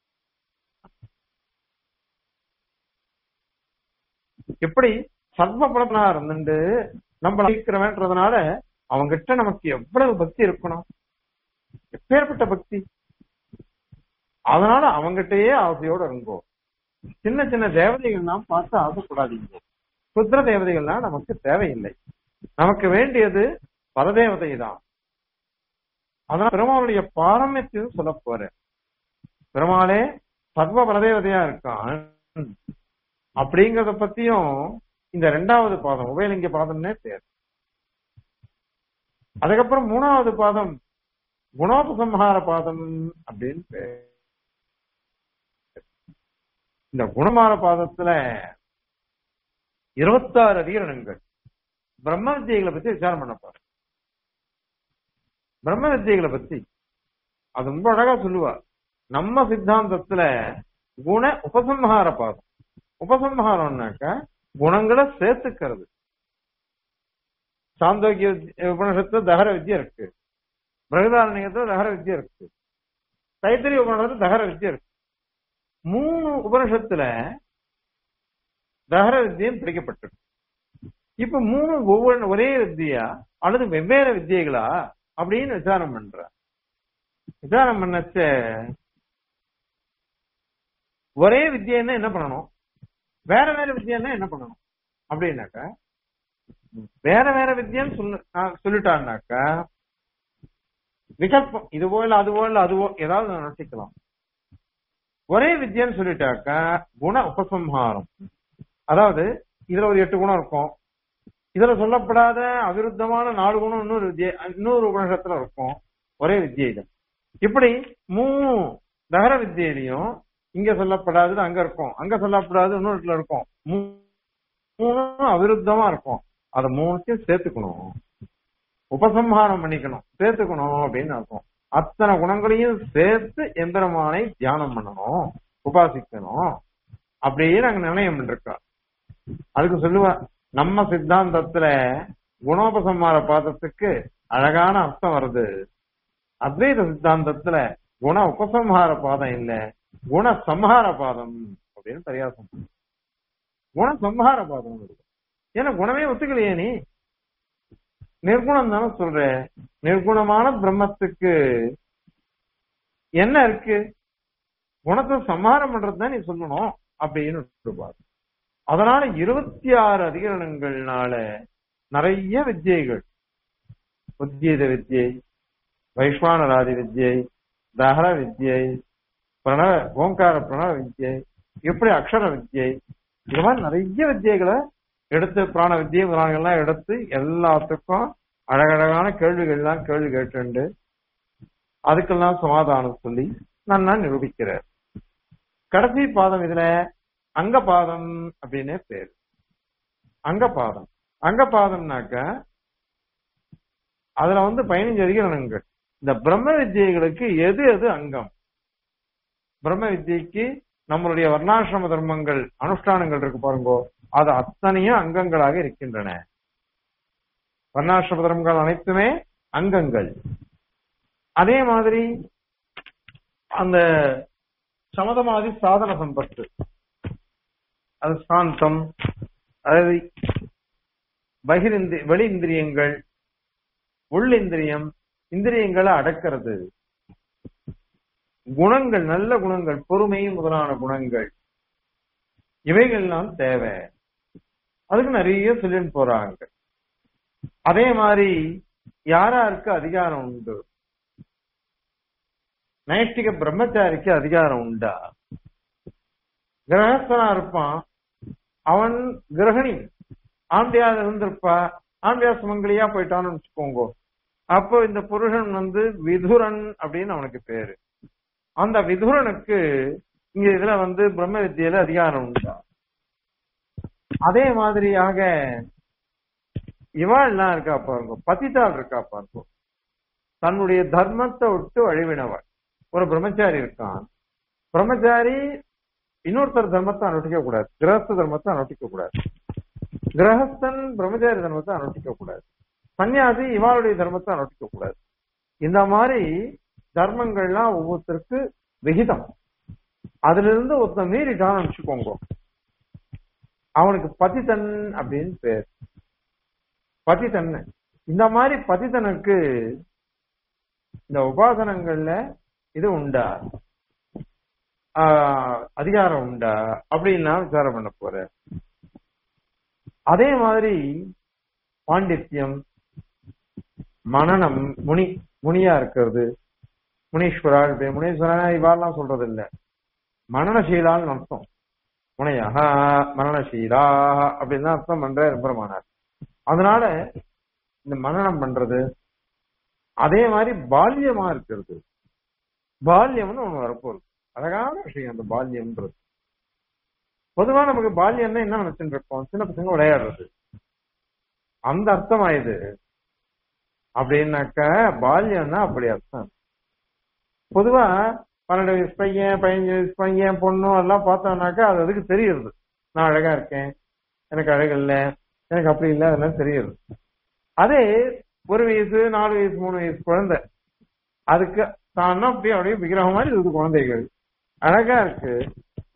எப்படி சர்வ பலப்பனா இருந்துட்டு நம்ம இருக்கிறவன்றதுனால அவங்கிட்ட நமக்கு எவ்வளவு பக்தி இருக்கணும் எப்பேற்பட்ட பக்தி அதனால அவங்கிட்டயே ஆசையோட இருங்கோ சின்ன சின்ன தேவதைகள்லாம் பார்த்து ஆசைப்படாதீங்க குதிர தேவதைகள்லாம் நமக்கு தேவையில்லை நமக்கு வேண்டியது பரதேவதை தான் அதனால பெருமாளுடைய பாரம்பரியத்தையும் சொல்ல போறேன் பெருமாளே சர்வ பரதேவதையா இருக்கான் அப்படிங்கறத பத்தியும் இந்த ரெண்டாவது பாதம் உபயலிங்க பாதம்னே பேர் அதுக்கப்புறம் மூணாவது பாதம் குணோபசம்ஹார பாதம் அப்படின்னு பேர் இந்த குணமார பாதத்துல இருபத்தாறு அதிகரணங்கள் பிரம்ம வித்தியைகளை பத்தி விசாரம் பண்ண போற பிரம்ம வித்தியைகளை பத்தி அது ரொம்ப அழகா சொல்லுவா நம்ம சித்தாந்தத்துல குண உபசம்ஹார பாதம் உபசம்ஹாரம்னாக்க குணங்களை சேர்த்துக்கிறது சாந்தோக்கிய உபநிஷத்துல தகர வித்யா இருக்கு பிரகதாரண்யத்துல தகர வித்யா இருக்கு தைத்திரிய உபநிஷத்துல தகர வித்யா இருக்கு மூணு உபனிஷத்துல தகர வித்தியம் பிடிக்கப்பட்டிருக்கு இப்ப மூணு ஒவ்வொரு ஒரே வித்தியா அல்லது வெவ்வேறு வித்தியைகளா அப்படின்னு விசாரம் பண்ற விசாரம் பண்ணச்ச ஒரே வித்தியன்னா என்ன பண்ணணும் வேற வேற வித்தியன்னா என்ன பண்ணணும் அப்படின்னாக்கா வேற வேற வித்தியன்னு சொல்லு நான் சொல்லிட்டான்னாக்கா விகல்பம் இதுவோ இல்ல அதுவோ இல்ல அதுவோ ஏதாவது நினைச்சுக்கலாம் ஒரே வித்தியன்னு சொல்லிட்டாக்கா குண உபசம்ஹாரம் அதாவது இதுல ஒரு எட்டு குணம் இருக்கும் இதுல சொல்லப்படாத அவிருத்தமான நாலு குணம் இன்னொரு வித்தியை இன்னொரு உபநிஷத்துல இருக்கும் ஒரே வித்தியில இப்படி மூணு தகர வித்தியிலையும் இங்க சொல்லப்படாதது அங்க இருக்கும் அங்க சொல்லப்படாதது இன்னொரு இடத்துல இருக்கும் மூ- மூணும் அவிருத்தமா இருக்கும் அத மூணுத்தையும் சேர்த்துக்கணும் உபசம்ஹாரம் பண்ணிக்கணும் சேர்த்துக்கணும் அப்படின்னு அர்த்தம் அத்தனை குணங்களையும் சேர்த்து எந்திரமானை தியானம் பண்ணணும் உபாசிக்கணும் அப்படியே நாங்க நிர்ணயம் பண்ணிருக்கோம் அதுக்கு சொல்லுவேன் நம்ம சித்தாந்தத்துல குணோபசம்ஹார பாதத்துக்கு அழகான அர்த்தம் வருது அத்வைத சித்தாந்தத்துல குண உபசம்ஹார பாதம் இல்ல குண சம்ஹார பாதம் அப்படின்னு பரியாசம் பண்ணுது. குண சம்ஹார பாதம் வருது ஏன்னா குணமே ஒத்துக்கலையே நீ நிர்குணம் தானே சொல்ற நிர்குணமான பிரம்மத்துக்கு என்ன இருக்கு குணத்தை சம்ஹாரம் பண்றது நீ சொல்லணும் அப்படின்னு சொல்லுவார் அதனால இருபத்தி ஆறு அதிகரணங்கள்னால நிறைய வித்தியைகள் உத்கீத வித்யை வைஸ்வானராதி வித்யை தஹர வித்யை பிரணவ ஓங்கார பிரணவ வித்யை இப்படி அக்ஷர வித்யை இது மாதிரி நிறைய வித்தியைகளை எடுத்து பிராண வித்தியை முதலானங்கள்லாம் எடுத்து எல்லாத்துக்கும் அழகழகான கேள்விகள்லாம் கேள்வி கேட்டுண்டு அதுக்கெல்லாம் சமாதானம் சொல்லி நான் நான் நிரூபிக்கிறேன் கடைசி பாதம் இதுல அங்க பாதம் அப்படின்னே பேரு அங்க பாதம் அங்க பாதம்னாக்க அதுல வந்து பதினஞ்சு அதிகரணங்கள் இந்த பிரம்ம வித்தியைகளுக்கு எது எது அங்கம் பிரம்ம வித்தியைக்கு நம்மளுடைய வர்ணாசிரம தர்மங்கள் அனுஷ்டானங்கள் இருக்கு பாருங்கோ அது அத்தனையும் அங்கங்களாக இருக்கின்றன வர்ணாசிரம தர்மங்கள் அனைத்துமே அங்கங்கள் அதே மாதிரி அந்த சமதமாதி சாதன சம்பத்து அது சாந்தம் அதாவது பகிரிந்தி வெளி இந்திரியங்கள் உள்ளிந்திரியம் இந்திரியங்களை அடக்கிறது குணங்கள் நல்ல குணங்கள் பொறுமை முதலான குணங்கள் இவைகள்லாம் தேவை அதுக்கு நிறைய சொல்லிட்டு போறாங்க அதே மாதிரி யாராருக்கு அதிகாரம் உண்டு நைஷ்டிக பிரம்மச்சாரிக்கு அதிகாரம் உண்டா கிரகஸ்தனா இருப்பான் அவன் கிரகணி ஆம்பியா இருந்திருப்பா ஆம்பியா சுமங்கலியா போயிட்டான்னு வச்சுக்கோங்க அப்போ இந்த புருஷன் வந்து விதுரன் அப்படின்னு அவனுக்கு பேரு அந்த விதுரனுக்கு இங்க இதுல வந்து பிரம்ம வித்தியில அதிகாரம் உண்டா அதே மாதிரியாக இவாள்லாம் இருக்கா பாருங்க பதித்தாள் இருக்கா பாருங்க தன்னுடைய தர்மத்தை விட்டு வழிவினவள் ஒரு பிரம்மச்சாரி இருக்கான் பிரம்மச்சாரி இன்னொருத்தர் தர்மத்தை அனுஷ்டிக்க கூடாது கிரகஸ்த தர்மத்தை அனுஷ்டிக்க கூடாது கிரகஸ்தன் பிரம்மச்சாரி தர்மத்தை அனுஷ்டிக்க கூடாது சன்னியாசி இவாளுடைய தர்மத்தை அனுஷ்டிக்க கூடாது இந்த மாதிரி தர்மங்கள்லாம் ஒவ்வொருத்தருக்கு விகிதம் அதுல இருந்து ஒருத்தன் மீறிட்டான்னு வச்சுக்கோங்க அவனுக்கு பதித்தன் அப்படின்னு பேர் பதித்தன் இந்த மாதிரி பதித்தனுக்கு இந்த உபாசனங்கள்ல இது உண்டா ஆஹ் அதிகாரம் உண்டா அப்படின்னா விசாரம் பண்ண போற அதே மாதிரி பாண்டித்யம் மனநம் முனி முனியா இருக்கிறது முனீஸ்வரா முனீஸ்வரனா இவாள்லாம் சொல்றது இல்ல மனநசீலான்னு அர்த்தம் முனையா மரணசீலா அப்படின்னு தான் அர்த்தம் பண்ற பெருமானார் அதனால இந்த மனநம் பண்றது அதே மாதிரி பால்யமா இருக்கிறது பால்யம்னு ஒண்ணு வரப்போகுது அழகான விஷயம் அந்த பால்யம்ன்றது பொதுவா நமக்கு பால்யம்னா என்ன நினைச்சுட்டு இருக்கோம் சின்ன பசங்க விளையாடுறது அந்த அர்த்தம் ஆயுது அப்படின்னாக்க பால்யம்னா அப்படி அர்த்தம் பொதுவா பன்னெண்டு வயசு பையன் பதினஞ்சு வயசு பையன் பொண்ணு எல்லாம் பார்த்தோம்னாக்கா அது அதுக்கு தெரியுது நான் அழகா இருக்கேன் எனக்கு அழகு இல்ல எனக்கு அப்படி இல்லை அதெல்லாம் தெரியுது அதே ஒரு வயசு நாலு வயசு மூணு வயசு குழந்தை அதுக்கு தான் அப்படியே அப்படியே விக்கிரகம் மாதிரி இருக்குது குழந்தைகள் அழகா இருக்கு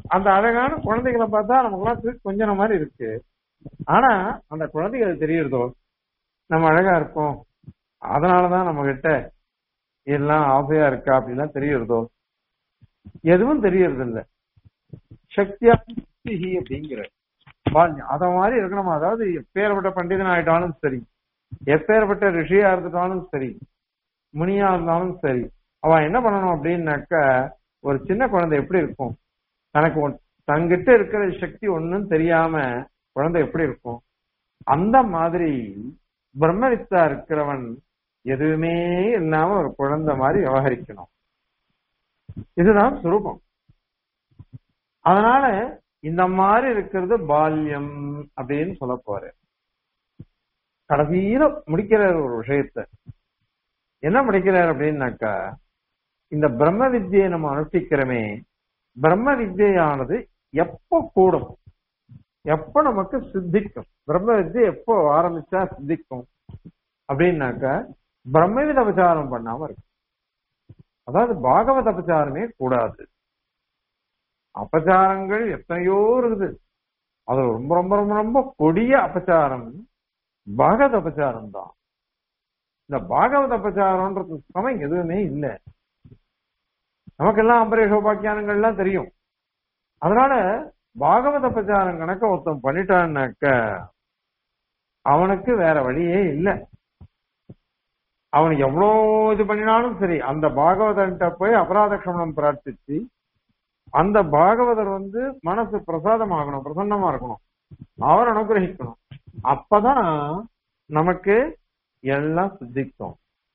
அந்த அழகான குழந்தைகளை பார்த்தா நமக்குலாம் தூக்கி கொஞ்சன மாதிரி இருக்கு ஆனா அந்த குழந்தைகள் தெரியறதோ நம்ம அழகா இருக்கோம் அதனாலதான் நம்ம கிட்ட எல்லாம் ஆசையா இருக்கா அப்படிலாம் தெரியறதோ எதுவும் தெரியறது இல்ல சக்தியா சக்திஹி அப்படிங்கிற பால்யம் அத மாதிரி இருக்கணும் அதாவது எப்பேற்பட்ட பண்டிதன் ஆயிட்டாலும் சரி எப்பேற்பட்ட ரிஷியா இருந்துட்டாலும் சரி முனியா இருந்தாலும் சரி அவன் என்ன பண்ணணும் அப்படின்னாக்க ஒரு சின்ன குழந்தை எப்படி இருக்கும் தனக்கு ஒன்- தங்கிட்ட இருக்கிற சக்தி ஒண்ணும் தெரியாம குழந்தை எப்படி இருக்கும் அந்த மாதிரி பிரம்மவித்தா இருக்கிறவன் எதுவுமே இல்லாம ஒரு குழந்தை மாதிரி விவகரிக்கணும் இதுதான் சுரூபம் அதனால இந்த மாதிரி இருக்கிறது பால்யம் அப்படின்னு சொல்ல போற கடைசியில முடிக்கிறார் ஒரு விஷயத்த என்ன முடிக்கிறார் அப்படின்னாக்கா இந்த பிரம்ம வித்யை நம்ம அனுஷ்டிக்கிறோமே பிரம்ம வித்யானது எப்போ கூடும் எப்ப நமக்கு சித்திக்கும் பிரம்ம வித்யை எப்போ ஆரம்பிச்சா சித்திக்கும் அப்படின்னாக்கா பிரம்மவித அபச்சாரம் பண்ணாம இருக்கு அதாவது பாகவத அபச்சாரமே கூடாது அபச்சாரங்கள் எத்தனையோ இருக்குது அது ரொம்ப ரொம்ப ரொம்ப ரொம்ப கொடிய அபச்சாரம் பாகவத அபச்சாரம் தான் இந்த பாகவத அபச்சாரம்ன்றது சமயம் எதுவுமே இல்லை நமக்கெல்லாம் அம்பரேஷ உபாக்கியானங்கள்லாம் தெரியும் அதனால பாகவத பிரச்சாரம் கணக்க ஒருத்தன் பண்ணிட்டான்னாக்க அவனுக்கு வேற வழியே இல்லை அவன் எவ்வளோ இது பண்ணினாலும் சரி அந்த பாகவதன்ட்ட போய் அபராத க்ஷமணம் பிரார்த்திச்சு அந்த பாகவதர் வந்து மனசு பிரசாதமாகணும் பிரசன்னமா இருக்கணும் அவர் அனுகிரகிக்கணும் அப்பதான் நமக்கு எல்லாம் சித்திக்கும்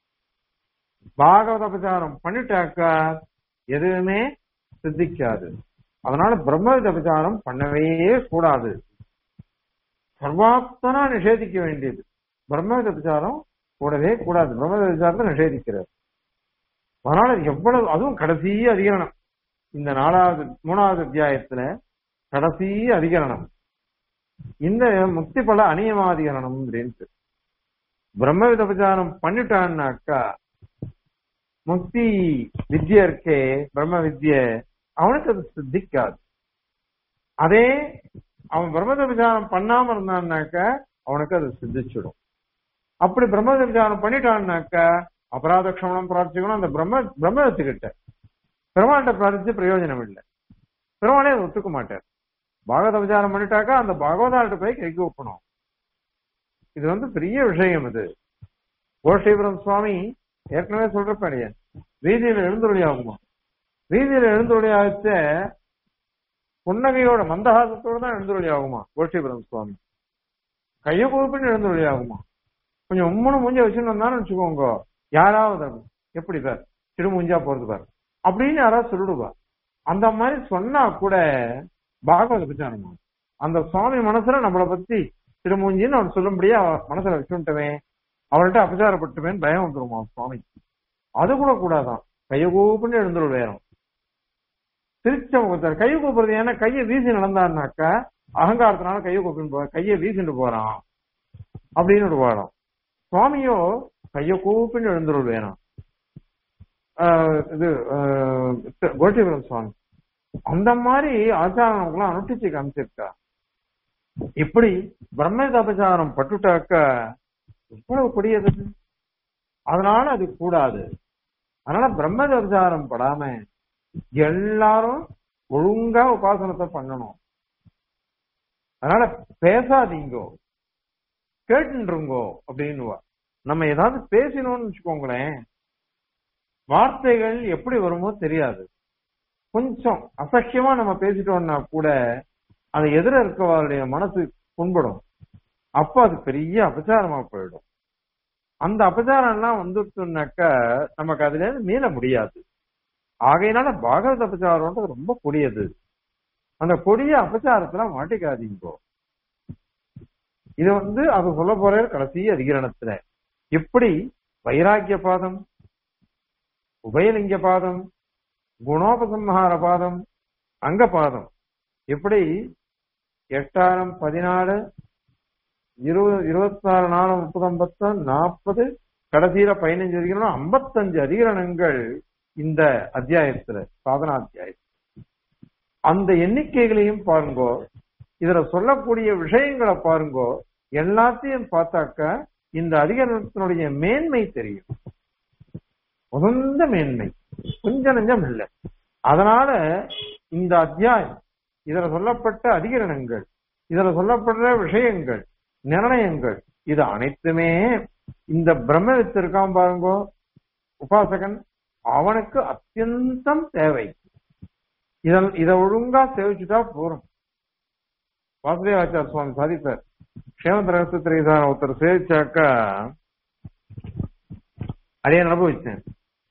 பாகவத பிரச்சாரம் பண்ணிட்டாக்கா எதுவுமே சித்திக்காது அதனால பிரம்மவித பிரச்சாரம் பண்ணவே கூடாது சர்வாப்தனா நிஷேதிக்க வேண்டியது பிரம்மவித பிரச்சாரம் கூடவே கூடாது பிரம்மவித பிரச்சாரத்தை நிஷேதிக்கிறார் அதனால எவ்வளவு அதுவும் கடைசி அதிகரணம் இந்த நாலாவது மூணாவது அத்தியாயத்துல கடைசி அதிகரணம் இந்த முக்தி பல அநியமாதிகரணம் அப்படின்ட்டு பிரம்மவித பிரச்சாரம் பண்ணிட்டான்னாக்கா முக்தி வித்யா இருக்கே பிரம்ம வித்ய அவனுக்கு அது சித்திக்காது அதே அவன் பிரம்மத விசாரம் பண்ணாம இருந்தான்னாக்க அவனுக்கு அது சித்திச்சிடும் அப்படி பிரம்மத விசாரம் பண்ணிட்டான்னாக்க அபராத க்ஷமணம் பிரார்த்திக்கணும் அந்த பிரம்ம பிரம்மத்துக்கிட்ட பெருமாள்கிட்ட பிரார்த்திச்சு பிரயோஜனம் இல்லை பெருமாளே அதை ஒத்துக்க மாட்டார் பாகவத விசாரம் பண்ணிட்டாக்கா அந்த பாகவதாள்கிட்ட போய் கைக்கு வைக்கணும் இது வந்து பெரிய விஷயம் இது கோஷ்டீபுரம் சுவாமி ஏற்கனவே சொல்றப்ப வீதியில எழுந்தொழி ஆகுமா வீதியில எழுந்தொழி ஆச்ச புன்னகையோட மந்தஹாசத்தோட தான் எழுந்தொழி ஆகுமா கோஷ்டீபுரம் சுவாமி கைய கோப்பின்னு எழுந்தொழி ஆகுமா கொஞ்சம் உம்முன்னு மூஞ்ச வச்சுன்னு வந்தான்னு வச்சுக்கோங்க யாராவது எப்படி பார் திருமூஞ்சா போறது பார் அப்படின்னு யாராவது சொல்லிடுவா அந்த மாதிரி சொன்னா கூட பாகவத பிரச்சாரமா அந்த சுவாமி மனசுல நம்மளை பத்தி திருமூஞ்சின்னு அவர் சொல்லும்படியா மனசுல வச்சுட்டவே அவர்கிட்ட அபச்சாரப்பட்டுவேன் பயம் வந்துருமா சுவாமி அது கூட கூடாதான் கைய கூப்பிட்டு எழுந்துரு வேறும் திருச்ச முகத்தார் கையை கூப்பிடுறது ஏன்னா கையை வீசி நடந்தான்னாக்கா அகங்காரத்தினால கையை கூப்பிட்டு போ கையை வீசிட்டு போறான் அப்படின்னு ஒரு வாடம் சுவாமியோ கைய கூப்பிட்டு எழுந்துருள் வேணும் இது கோட்டிபுரம் சுவாமி அந்த மாதிரி ஆச்சாரம் நமக்குலாம் அனுஷ்டிச்சு காமிச்சிருக்கா இப்படி பிரம்ம அபச்சாரம் பட்டுட்டாக்க எவ்வளவு கொடியது அதனால அது கூடாது அதனால பிரம்ம அபச்சாரம் படாம எல்லாரும் ஒழுங்கா உபாசனத்தை பண்ணணும் அதனால பேசாதீங்கோ கேட்டுருங்கோ அப்படின்னுவா நம்ம ஏதாவது பேசினோம்னு வச்சுக்கோங்களேன் வார்த்தைகள் எப்படி வருமோ தெரியாது கொஞ்சம் அசக்கியமா நம்ம பேசிட்டோம்னா கூட அது எதிர இருக்கவருடைய மனசு புண்படும் அப்ப அது பெரிய அபச்சாரமா போயிடும் அந்த அபச்சாரம் எல்லாம் வந்துட்டுனாக்க நமக்கு அதுல இருந்து மீள முடியாது ஆகையினால பாகவத அபச்சாரம்ன்றது ரொம்ப கொடியது அந்த கொடிய அபச்சாரத்துல மாட்டிக்காதீங்கோ இது வந்து அது சொல்ல போற கடைசி அதிகரணத்துல எப்படி வைராக்கிய பாதம் உபயலிங்க பாதம் குணோபசம்ஹார பாதம் அங்க பாதம் எப்படி எட்டாயிரம் பதினாலு இருபது இருபத்தி நாலு நாலு முப்பது ஐம்பத்து நாற்பது கடைசியில பதினஞ்சு அதிகரணம் ஐம்பத்தஞ்சு அதிகரணங்கள் இந்த அத்தியாயத்துல சாதனா அத்தியாயத்துல அந்த எண்ணிக்கைகளையும் பாருங்கோ இதுல சொல்லக்கூடிய விஷயங்களை பாருங்கோ எல்லாத்தையும் பார்த்தாக்க இந்த அதிகாரத்தினுடைய மேன்மை தெரியும் உகந்த மேன்மை கொஞ்சம் நெஞ்சம் இல்லை அதனால இந்த அத்தியாயம் இதுல சொல்லப்பட்ட அதிகரணங்கள் இதுல சொல்லப்படுற விஷயங்கள் நிர்ணயங்கள் இது அனைத்துமே இந்த பிரம்மவித்து இருக்கான் பாருங்கோ உபாசகன் அவனுக்கு அத்தியந்தம் தேவை இதன் இதை ஒழுங்கா சேவிச்சுட்டா போறோம் வாசுதேவாச்சார சுவாமி சாதிப்பார் க்ஷேமந்த ரகசியத்திரை ஒருத்தர் சேவிச்சாக்கா அதையே அனுபவிச்சேன்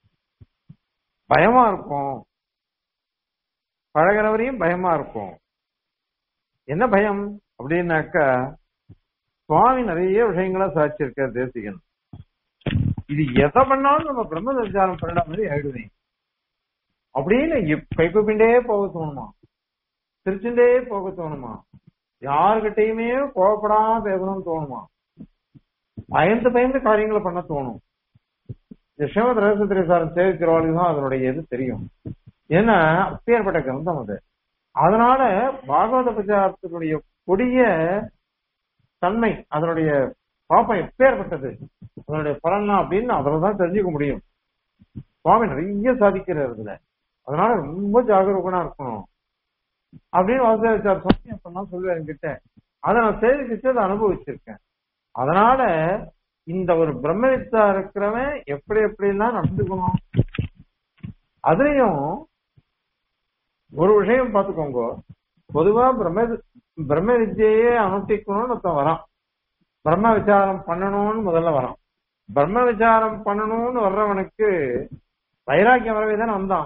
பயமா இருக்கும் பழகிறவரையும் பயமா இருக்கும் என்ன பயம் அப்படின்னாக்கா சுவாமி நிறைய விஷயங்களா சாட்சியிருக்கார் தேசிகன் இது எதை பண்ணாலும் நம்ம பிரம்ம சஞ்சாரம் பண்ணிட மாதிரி ஆயிடுவேன் அப்படின்னு கைப்பிண்டே போக தோணுமா சிரிச்சுட்டே போக தோணுமா யாருகிட்டயுமே கோவப்படாம பேசணும்னு தோணுமா பயந்து பயந்து காரியங்களை பண்ண தோணும் ஸ்ரீமத் ரகசியத்திரை சாரம் சேவிக்கிறவர்களுக்கு தான் அதனுடைய இது தெரியும் ஏன்னா அப்பேற்பட்ட கிரந்தம் அது அதனால பாகவத பிரச்சாரத்தினுடைய கொடிய தன்மை அதனுடைய பாப்பம் எப்பேற்பட்டது அதனுடைய பலனா அப்படின்னு அதுலதான் தெரிஞ்சுக்க முடியும் சுவாமி நிறைய சாதிக்கிறார் இதுல அதனால ரொம்ப ஜாகரூகனா இருக்கணும் அப்படின்னு வாசுதேவாச்சார சுவாமி அப்பெல்லாம் சொல்லுவேன் என்கிட்ட அதை நான் சேவிச்சு அதை அனுபவிச்சிருக்கேன் அதனால இந்த ஒரு பிரம்மவித்தா இருக்கிறவன் எப்படி எப்படி எல்லாம் நடந்துக்கணும் அதுலயும் ஒரு விஷயம் பார்த்துக்கோங்க பொதுவா பிரம்ம பிரம்ம வித்தியையே அனுஷ்டிக்கணும்னு ஒருத்தன் வரான் பிரம்ம விசாரம் பண்ணணும்னு முதல்ல வரான் பிரம்ம விசாரம் பண்ணணும்னு வர்றவனுக்கு வைராக்கியம் வரவே தானே வந்தான்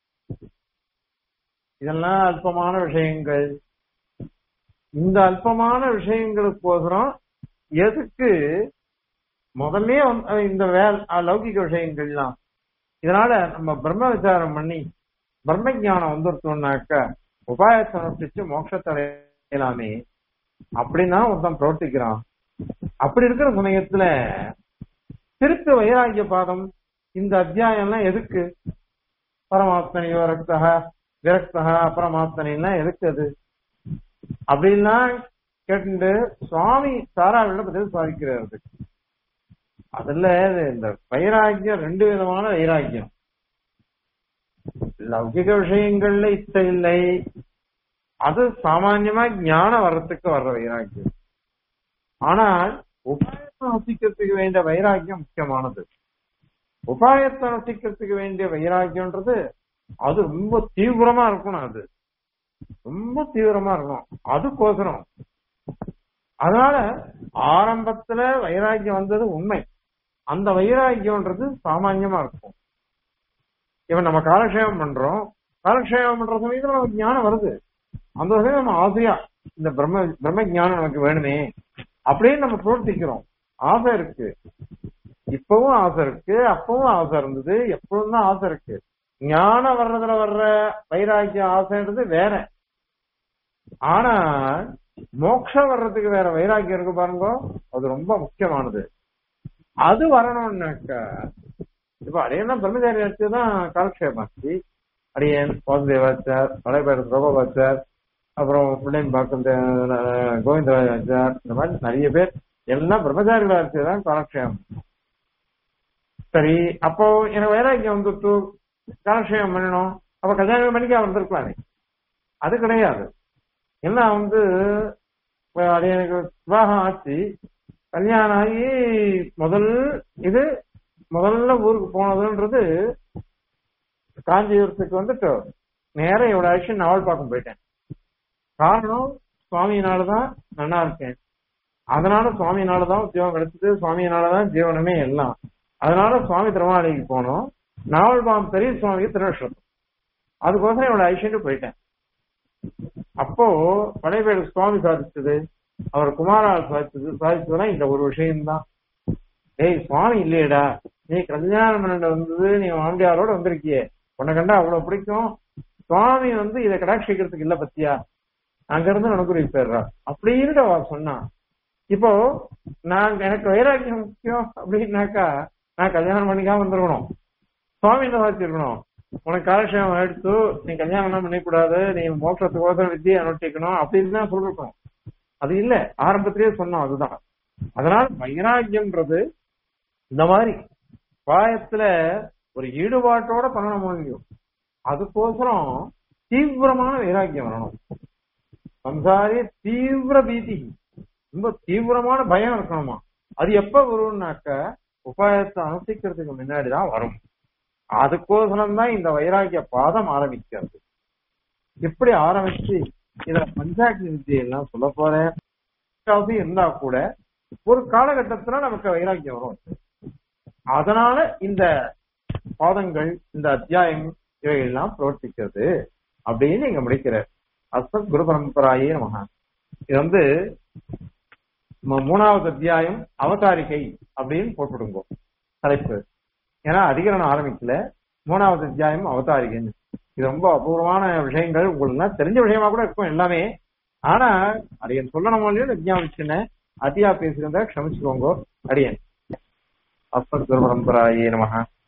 இதெல்லாம் அல்பமான விஷயங்கள் இந்த அல்பமான விஷயங்களுக்கோசரம் எதுக்கு முதல்ல இந்த வேல் லௌகிக விஷயங்கள்லாம் இதனால நம்ம பிரம்ம விசாரம் பண்ணி பிரம்ம ஜானம் வந்துருத்தோம்னாக்க உபாயத்தை அனுஷ்டிச்சு மோட்சத்தை அடையலாமே அப்படின்னா ஒருத்தன் பிரவர்த்திக்கிறான் அப்படி இருக்கிற சமயத்துல திருப்பி வைராகிய பாதம் இந்த அத்தியாயம்லாம் எதுக்கு பரமாத்மனி விரக்தக விரக்தக அபரமாத்மனிலாம் எதுக்கு அது அப்படின்லாம் கேட்டு சுவாமி சாராவில பதில் சாதிக்கிறாரு அதுல இந்த வைராக்கியம் ரெண்டு விதமான வைராக்கியம் லௌகிக விஷயங்கள்ல இத்த இல்லை அது சாமான்யமா ஞானம் வர்றதுக்கு வர்ற வைராக்கியம் ஆனால் உபாயத்தை நசிக்கிறதுக்கு வேண்டிய வைராக்கியம் முக்கியமானது உபாயத்தை நசிக்கிறதுக்கு வேண்டிய வைராக்கியம்ன்றது அது ரொம்ப தீவிரமா இருக்கணும் அது ரொம்ப தீவிரமா இருக்கணும் அதுக்கோசரம் அதனால ஆரம்பத்துல வைராக்கியம் வந்தது உண்மை அந்த வைராக்கியம்ன்றது சாமான்யமா இருக்கும் இவன் நம்ம காலக்ஷேபம் பண்றோம் காலக்ஷேபம் பண்ற சமயத்துல நமக்கு ஞானம் வருது அந்த வகையில நம்ம ஆசையா இந்த பிரம்ம பிரம்ம ஞானம் நமக்கு வேணுமே அப்படின்னு நம்ம பிரவர்த்திக்கிறோம் ஆசை இருக்கு இப்பவும் ஆசை இருக்கு அப்பவும் ஆசை இருந்தது எப்பவும் தான் ஆசை இருக்கு ஞானம் வர்றதுல வர்ற வைராக்கிய ஆசைன்றது வேற ஆனா மோட்சம் வர்றதுக்கு வேற வைராக்கியம் இருக்கு பாருங்க அது ரொம்ப முக்கியமானது அது வரணும்னாக்கா இப்ப அடையனா பிரம்மச்சாரி ஆச்சு தான் காலக்ஷேபாச்சு அடியன் வாசுதேவாச்சார் வளைபேட பிரபாபாச்சார் அப்புறம் பிள்ளைங்க பார்க்கும் கோவிந்தராஜாச்சார் இந்த மாதிரி நிறைய பேர் எல்லாம் பிரம்மச்சாரிகளா ஆச்சு தான் காலக்ஷேபம் சரி அப்போ எனக்கு வைராக்கியம் வந்துட்டு காலக்ஷேபம் பண்ணணும் அப்ப கல்யாணம் பண்ணிக்க வந்திருக்கலாமே அது கிடையாது என்ன வந்து எனக்கு விவாகம் ஆச்சு கல்யாணம் ஆகி முதல் இது முதல்ல ஊருக்கு போனதுன்றது காஞ்சிபுரத்துக்கு வந்துட்டு நேரம் இவ்வளவு ஆக்ஷன் நாவல் பார்க்க போயிட்டேன் காரணம் சுவாமியினாலதான் நல்லா இருக்கேன் அதனால சுவாமியினாலதான் உத்தியோகம் கிடைச்சது சுவாமியினாலதான் ஜீவனமே எல்லாம் அதனால சுவாமி திருமாலைக்கு போனோம் நாவல் பாம் பெரிய சுவாமிக்கு திருநட்சத்திரம் அதுக்கோசரம் இவ்வளவு ஐஷன்ட்டு போயிட்டேன் அப்போ பழையபேடு சுவாமி சாதிச்சது அவர் குமாரால் சாதிச்சது சாதிச்சதுலாம் இந்த ஒரு விஷயம்தான் ஏய் சுவாமி இல்லையடா நீ கல்யாணம் பண்ணிட்டு வந்தது நீ மாமியாரோட வந்திருக்கியே உன்னை கண்டா அவ்வளவு பிடிக்கும் சுவாமி வந்து இதை கடாட்சிக்கிறதுக்கு இல்ல பத்தியா அங்க இருந்து அனுகிரகிப்பாடுறா அப்படின்னு அவ சொன்னான் இப்போ நான் எனக்கு வைராக்கியம் முக்கியம் அப்படின்னாக்கா நான் கல்யாணம் பண்ணிக்காம வந்துருக்கணும் சுவாமி என்ன சாதிச்சிருக்கணும் உனக்கு காலக்ஷேபம் எடுத்து நீ கல்யாணம் எல்லாம் பண்ணிக்கூடாது நீ மோட்சத்துக்கோசரம் வித்தியை அனுஷ்டிக்கணும் அப்படின்னு தான் சொல்லிருக்கோம் அது இல்ல ஆரம்பத்திலேயே சொன்னோம் அதுதான் அதனால வைராக்கியம்ன்றது இந்த மாதிரி உபாயத்துல ஒரு ஈடுபாட்டோட பண்ணணும் முடியும் அதுக்கோசரம் தீவிரமான வைராக்கியம் வரணும் சம்சாரி தீவிர பீதி ரொம்ப தீவிரமான பயம் இருக்கணுமா அது எப்ப வரும்னாக்க உபாயத்தை அனுஷ்டிக்கிறதுக்கு முன்னாடிதான் வரும் அதுக்கோசரம் தான் இந்த வைராக்கிய பாதம் ஆரம்பிக்கிறது எப்படி ஆரம்பிச்சு இதுல பஞ்சாக்னி வித்தியெல்லாம் சொல்ல போறேன் எதுக்காவது இருந்தா கூட ஒரு காலகட்டத்துல நமக்கு வைராக்கியம் வரும் அதனால இந்த பாதங்கள் இந்த அத்தியாயம் இவையெல்லாம் பிரவர்த்திக்கிறது அப்படின்னு இங்க முடிக்கிறார் அஸ்மத் குரு பரம்பராயே நமக இது வந்து ம- மூணாவது அத்தியாயம் அவதாரிகை அப்படின்னு போட்டுடுங்க தலைப்பு ஏன்னா அதிகரணம் ஆரம்பிக்கல மூணாவது அத்தியாயம் அவதாரிகைன்னு இது ரொம்ப அபூர்வமான விஷயங்கள் உங்களுக்கு எல்லாம் தெரிஞ்ச விஷயமா கூட இருக்கும் எல்லாமே ஆனா அடியன் சொல்லணும் இல்லையோ விஜயாபிச்சுன்னு அதிகா பேசியிருந்தா க்ஷமிச்சுக்கோங்க அடியன் அஸ்மத் குரு பரம்பராயே நமக